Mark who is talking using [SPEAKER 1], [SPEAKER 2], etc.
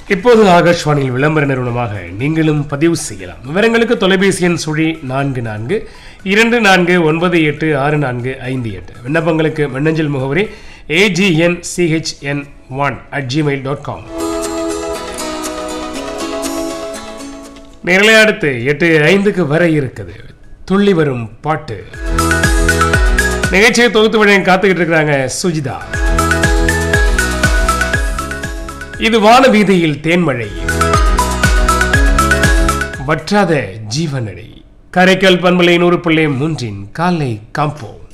[SPEAKER 1] இப்போது ஆகாஷ்வாணியில் விளம்பர நிறுவனமாக நீங்களும் பதிவு செய்யலாம் விவரங்களுக்கு தொலைபேசி எண் சுழி நான்கு நான்கு இரண்டு நான்கு ஒன்பது எட்டு ஆறு நான்கு ஐந்து எட்டு விண்ணப்பங்களுக்கு மின்னஞ்சல் முகவரி AGN CHN one at Gmail dot com நேரலை அடுத்து எட்டு ஐந்துக்கு வர இருக்குது துள்ளி வரும் பாட்டு நிகழ்ச்சியை தொகுத்து வழங்க காத்துக்கிட்டு இருக்கிறாங்க சுஜிதா இது வான வீதியில் தேன்மழை வற்றாத ஜீவனடை கரைக்கல் பண்பலை நூறு பிள்ளை மூன்றின் காலை காம்போ